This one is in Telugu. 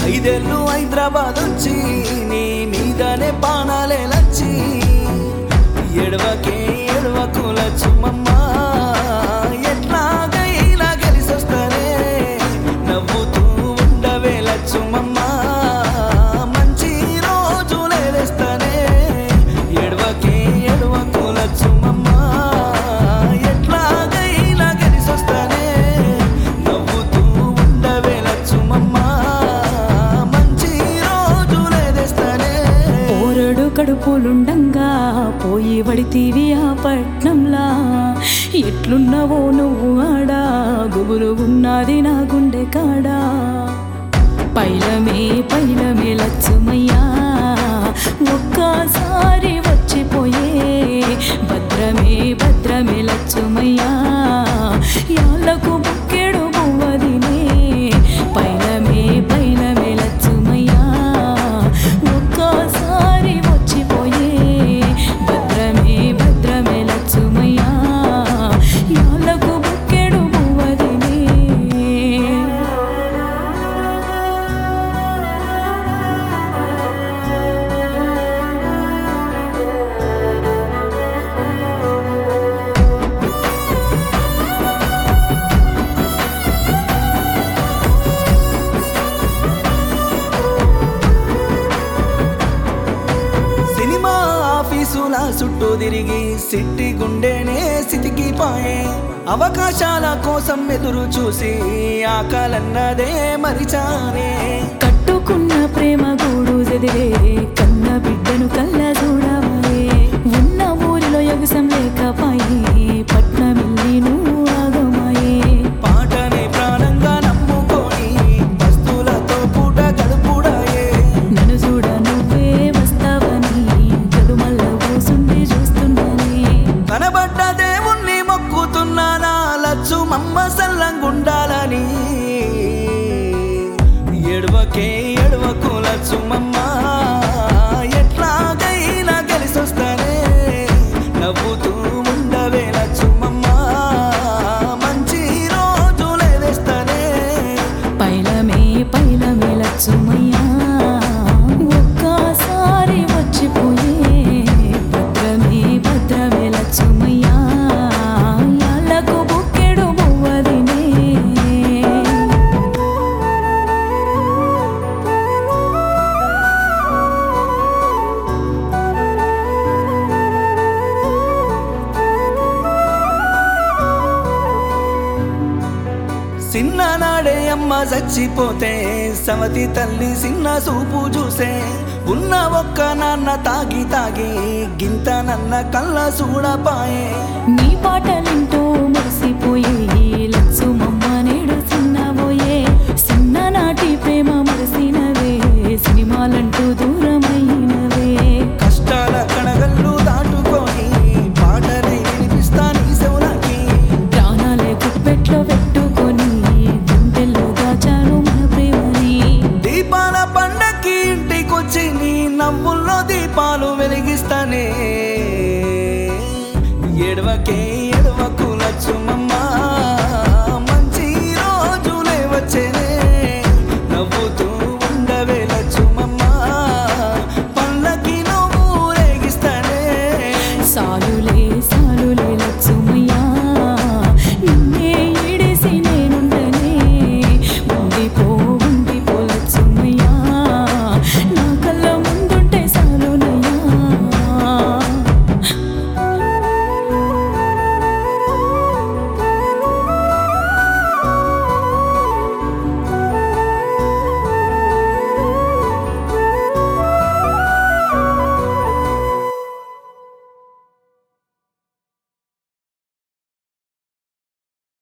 ఐదేళ్ళు హైదరాబాద్ వచ్చి నీ మీదనే పానాలే లచ్చి ఎడవకే ఎడవకు లచ్చుమమ్మ ఎట్లాగైనా గెలిసొస్తానే నవ్వుతూ ఉండవే లచ్చుమమ్మ మంచి రోజులే తెస్తానే ఎడవకే ఎడవకు లచ్చుమమ్మ ఎట్లాగైనా గెలిసొస్తానే నవ్వుతూ ఉండవే లచ్చుమమ్మ మంచి రోజులే తెస్తానే పోరడు కడుపులుండంగా పోయి వడితీవి ఆ పట్నంలా ఎట్లున్నావో నువ్వు ఆడా గుబులు ఉన్నది నా గుండె కాడా పైలమే పైలమే లచ్చుమయ్యా ఒక్కసారి వచ్చిపోయే భద్రమే భద్రమే లచ్చుమయ్యా యాళ్ళకు బుక్కెడు బువ్వదినే పైలమే పైలమే లచ్చుమయ్యా ఒక్కసారి వచ్చిపోయే భద్రమే భద్రమే లచ్చుమయ్యా యాళ్ళకు బుక్కెడు బువ్వదినే సినిమా ఆఫీసుల చుట్టూ తిరిగి సిట్టి గుండెనే సితికి పాయే అవకాశాల కోసం ఎదురు చూసి ఆకలన్నదే మరిచానే కట్టుకున్న ప్రేమ గూడు చదివే కన్న బిడ్డను కళ్ళ చూడవే ఉన్న ఊరిలో ఎగసం లేకపాయి పట్నమిల్లి నువ్వు ఆగమాయే పాటని ప్రాణంగా నమ్ముకొని వస్తువులతో పూట గడుపుడాయే నన్ను చూడ నువ్వే వస్తావని గడుమల్ల కూసుండి చూస్తున్నానే కనబడ్డ దేవుణ్ణి మొక్కుతున్నానా లచ్చు మమ్మ సల్లంగుండాలని ఎడవకే ఎడవకు లచ్చు మమ్మ ఎట్లాగైనా కలిసొస్తానే నవ్వుతూ ఉండవే లచ్చు మమ్మ మంచి రోజులే తెస్తానే పైలమే పైలమే లచ్చుమయ్యా ఒక్కసారి వచ్చిపోయే భద్రమే భద్రమే లచ్చుమయ్యా యాళ్ళకు బుక్కెడు బువ్వదినే చిన్ననాడే అమ్మ చచ్చిపోతే సవతి తల్లి చిన్న చూపు చూసే ఉన్న ఒక్క నాన్న తాగి తాగి గింత నన్న కళ్ళ చూడపాయే నీ పాటలింట